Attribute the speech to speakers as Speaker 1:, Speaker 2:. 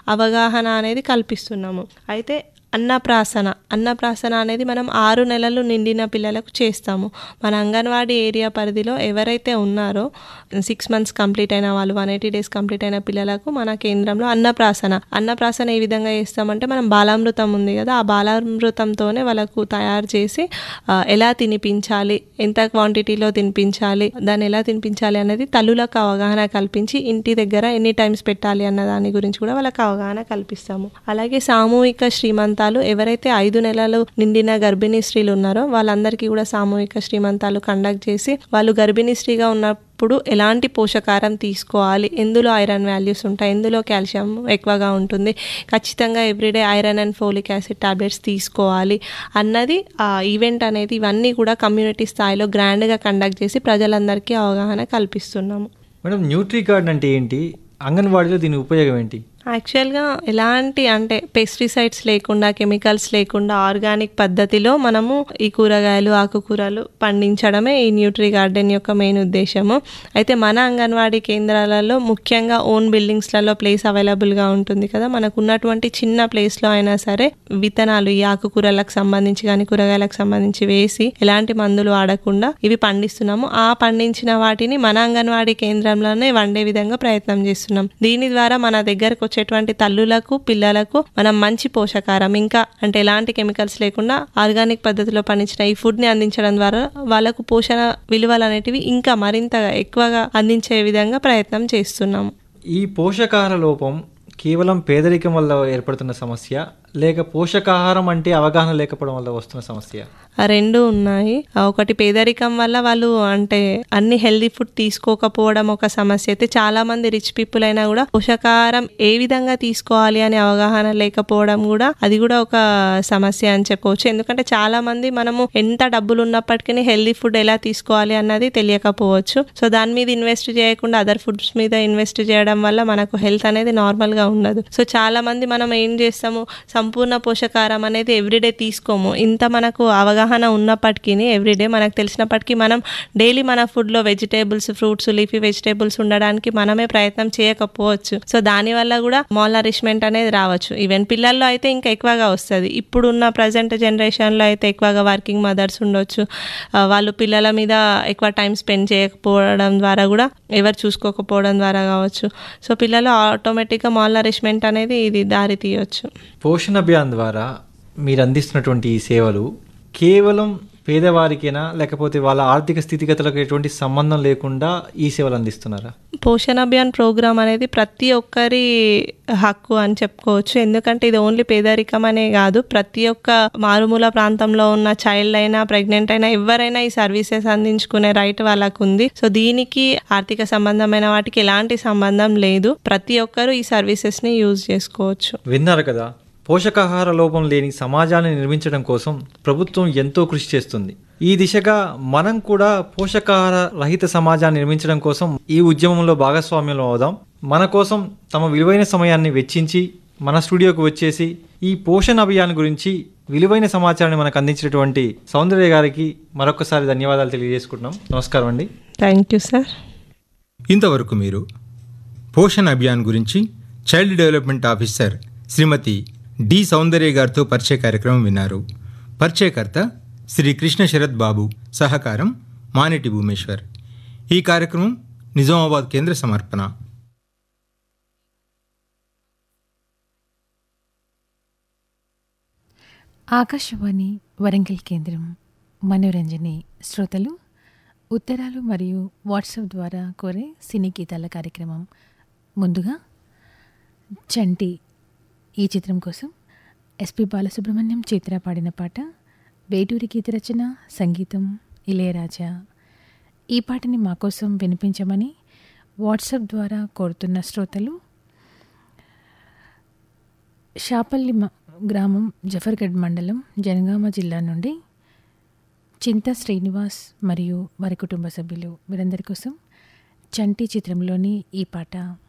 Speaker 1: అవగాహన అనేది కల్పిస్తున్నాము అయితే అన్నప్రాసన అన్నప్రాసన అనేది మనం ఆరు నెలలు నిండిన పిల్లలకు చేస్తాము మన అంగన్వాడీ ఏరియా పరిధిలో ఎవరైతే ఉన్నారో సిక్స్ మంత్స్ కంప్లీట్ అయిన వాళ్ళు వన్ ఎయిటీ డేస్ కంప్లీట్ అయిన పిల్లలకు మన కేంద్రంలో అన్నప్రాసన అన్నప్రాసన ఏ విధంగా చేస్తామంటే మనం బాలామృతం ఉంది కదా ఆ బాలామృతంతోనే వాళ్ళకు తయారు చేసి ఆ, ఎలా తినిపించాలి ఎంత క్వాంటిటీలో తినిపించాలి దాన్ని ఎలా తినిపించాలి అనేది తల్లులకు అవగాహన కల్పించి ఇంటి దగ్గర ఎన్ని టైమ్స్ పెట్టాలి అన్న దాని గురించి కూడా వాళ్ళకి అవగాహన కల్పిస్తాము అలాగే సామూహిక శ్రీమంతాలు ఎవరైతే ఐదు నెలలు నిండిన గర్భిణీ స్త్రీలు ఉన్నారో వాళ్ళందరికీ కూడా సామూహిక శ్రీమంతాలు కండక్ట్ చేసి వాళ్ళు గర్భిణీ స్త్రీగా ఉన్నప్పుడు ఎలాంటి పోషకాహారం తీసుకోవాలి ఎందులో ఐరన్ వాల్యూస్ ఉంటాయి ఎందులో కాల్షియం ఎక్కువగా ఉంటుంది ఖచ్చితంగా everyday iron and folic acid tablets తీసుకోవాలి అన్నది ఆ ఈవెంట్ అనేది ఇవన్నీ కూడా కమ్యూనిటీ స్థాయిలో గ్రాండ్గా కండక్ట్ చేసి ప్రజలందరికీ అవగాహన కల్పిస్తున్నాము
Speaker 2: మేడం న్యూట్రీ కార్డ్ అంటే ఏంటి అంగన్వాడీలో దీని ఉపయోగం ఏంటి
Speaker 1: యాక్చువల్గా ఎలాంటి అంటే పెస్టిసైడ్స్ లేకుండా కెమికల్స్ లేకుండా ఆర్గానిక్ పద్ధతిలో మనము ఈ కూరగాయలు ఆకుకూరలు పండించడమే ఈ న్యూట్రీ గార్డెన్ యొక్క మెయిన్ ఉద్దేశము అయితే మన అంగన్వాడీ కేంద్రాలలో ముఖ్యంగా ఓన్ బిల్డింగ్స్లలో ప్లేస్ అవైలబుల్గా ఉంటుంది కదా మనకు ఉన్నటువంటి చిన్న ప్లేస్లో అయినా సరే విత్తనాలు ఈ ఆకుకూరలకు సంబంధించి కానీ కూరగాయలకు సంబంధించి వేసి ఎలాంటి మందులు ఆడకుండా ఇవి పండిస్తున్నాము ఆ పండించిన వాటిని మన అంగన్వాడీ కేంద్రంలోనే వండే విధంగా ప్రయత్నం చేస్తున్నాం దీని ద్వారా మన దగ్గరకు వచ్చేటువంటి తల్లులకు పిల్లలకు మనం మంచి పోషకారం ఇంకా అంటే ఎలాంటి కెమికల్స్ లేకుండా ఆర్గానిక్ పద్ధతిలో పండించిన ఈ ఫుడ్ ని అందించడం ద్వారా వాళ్ళకు పోషణ విలువలు అనేటివి ఇంకా మరింతగా ఎక్కువగా అందించే విధంగా ప్రయత్నం చేస్తున్నాము
Speaker 2: ఈ పోషకాహార లోపం కేవలం పేదరికం వల్ల ఏర్పడుతున్న సమస్య లేక పోషకాహారం అంటే అవగాహన లేకపోవడం వల్ల వస్తున్న సమస్య
Speaker 1: ఆ రెండు ఉన్నాయి ఆ ఒకటి పేదరికం వల్ల వాళ్ళు అంటే అన్ని హెల్దీ ఫుడ్ తీసుకోకపోవడం ఒక సమస్య అయితే చాలా మంది రిచ్ పీపుల్ అయినా కూడా పోషకాహారం ఏ విధంగా తీసుకోవాలి అనే అవగాహన లేకపోవడం కూడా అది కూడా ఒక సమస్య అని చెప్పవచ్చు ఎందుకంటే చాలా మంది మనము ఎంత డబ్బులు ఉన్నప్పటికీ హెల్దీ ఫుడ్ ఎలా తీసుకోవాలి అన్నది తెలియకపోవచ్చు సో దాని మీద ఇన్వెస్ట్ చేయకుండా అదర్ ఫుడ్స్ మీద ఇన్వెస్ట్ చేయడం వల్ల మనకు హెల్త్ అనేది నార్మల్ గా ఉండదు సో చాలా మంది మనం ఏం చేస్తాము సంపూర్ణ పోషకాహారం అనేది ఎవ్రీడే తీసుకోము ఇంత మనకు అవగాహన ఉన్నప్పటికీ ఎవ్రీడే మనకు తెలిసినప్పటికీ మనం డైలీ మన ఫుడ్లో వెజిటేబుల్స్ ఫ్రూట్స్ లీఫీ వెజిటేబుల్స్ ఉండడానికి మనమే ప్రయత్నం చేయకపోవచ్చు సో దానివల్ల కూడా మాల్ నరిష్మెంట్ అనేది రావచ్చు ఈవెన్ పిల్లల్లో అయితే ఇంకా ఎక్కువగా వస్తుంది ఇప్పుడున్న ప్రజెంట్ జనరేషన్లో అయితే ఎక్కువగా వర్కింగ్ మదర్స్ ఉండొచ్చు ఆ, వాళ్ళు పిల్లల మీద ఎక్కువ టైం స్పెండ్ చేయకపోవడం ద్వారా కూడా ఎవరు చూసుకోకపోవడం ద్వారా కావచ్చు సో పిల్లలు ఆటోమేటిక్గా మాల్ నరిష్మెంట్ అనేది ఇది దారి తీయవచ్చు
Speaker 2: పోషణ అభియాన్ ద్వారా మీరు అందిస్తున్నటువంటి ఈ సేవలు కేవలం పేదవారికేనా లేకపోతే వాళ్ళ ఆర్థిక స్థితిగతులకు ఎటువంటి సంబంధం లేకుండా ఈ సేవలు అందిస్తున్నారా
Speaker 1: పోషణ అభియాన్ ప్రోగ్రామ్ అనేది ప్రతి ఒక్కరి హక్కు అని చెప్పుకోవచ్చు ఎందుకంటే ఇది ఓన్లీ పేదరికం అనే కాదు ప్రతి ఒక్క మారుమూల ప్రాంతంలో ఉన్న చైల్డ్ అయినా ప్రెగ్నెంట్ అయినా ఎవరైనా ఈ సర్వీసెస్ అందించుకునే రైట్ వాళ్ళకు ఉంది సో దీనికి ఆర్థిక సంబంధమైన వాటికి ఎలాంటి సంబంధం లేదు ప్రతి ఒక్కరూ ఈ సర్వీసెస్ ని యూజ్ చేసుకోవచ్చు
Speaker 2: విన్నారు కదా పోషకాహార లోపం లేని సమాజాన్ని నిర్మించడం కోసం ప్రభుత్వం ఎంతో కృషి చేస్తుంది ఈ దిశగా మనం కూడా పోషకాహార రహిత సమాజాన్ని నిర్మించడం కోసం ఈ ఉద్యమంలో భాగస్వామ్యం అవుదాం మన కోసం తమ విలువైన సమయాన్ని వెచ్చించి మన స్టూడియోకు వచ్చేసి ఈ పోషణ అభియాన్ గురించి విలువైన సమాచారాన్ని మనకు అందించినటువంటి సౌందర్య గారికి మరొకసారి ధన్యవాదాలు తెలియజేసుకుంటున్నాం నమస్కారం అండి
Speaker 1: థ్యాంక్ యూ సార్
Speaker 3: ఇంతవరకు మీరు పోషణ్ అభియాన్ గురించి child development officer Shrimati D Soundarya గారితో పరిచయ కార్యక్రమం విన్నారు పరిచయకర్త శ్రీ కృష్ణ శరత్ బాబు సహకారం మానేటి భూమేశ్వర్ ఈ కార్యక్రమం నిజామాబాద్ కేంద్ర సమర్పణ
Speaker 4: ఆకాశవాణి వరంగల్ కేంద్రం మనోరంజని శ్రోతలు ఉత్తరాలు మరియు వాట్సాప్ ద్వారా కోరే సినీ గీతాల కార్యక్రమం ముందుగా చంటి ఈ చిత్రం కోసం ఎస్పి బాలసుబ్రహ్మణ్యం చిత్ర పాడిన పాట వేటూరి గీత రచన సంగీతం ఇళయరాజా ఈ పాటని మా కోసం వినిపించమని వాట్సాప్ ద్వారా కోరుతున్న శ్రోతలు షాపల్లి మ- గ్రామం జఫర్గఢ్ మండలం జనగామ జిల్లా నుండి చింత శ్రీనివాస్ మరియు వారి కుటుంబ సభ్యులు వీరందరి కోసం చంటి చిత్రంలోని ఈ పాట